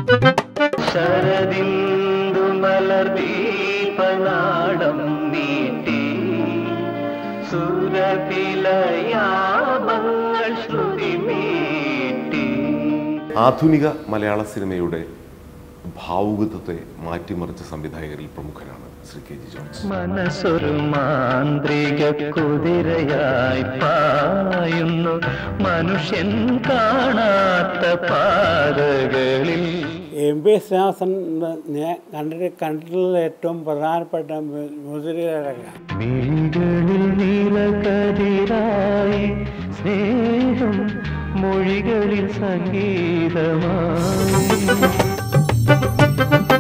ശരദിന്ദു മലർദീപനാടം നീട്ടി സുരപിലയാമങ്ങൾ ശ്രുതി മീട്ടി ആധുനിക മലയാള സിനിമയുടെ ഭാവുകത്വത്തെ മാറ്റിമറിച്ച സംവിധായകരിൽ പ്രമുഖനാണ് ശ്രീ കെ ജി ജോൺസ് മനസ്സൊരു മാന്ത്രിക കുതിരയായി പായുന്നു മനുഷ്യൻ കാണാത്ത പാതകളിൽ എം പി ശ്രീനിവാസൻ ഞാൻ കണ്ടിട്ട് കണ്ടിട്ടുള്ള ഏറ്റവും പ്രധാനപ്പെട്ട മ്യൂസിക്കുകാരൊക്കെ മിഴികളിൽ നീലകതിരായി സ്നേഹം മൊഴികളിൽ സംഗീതമായി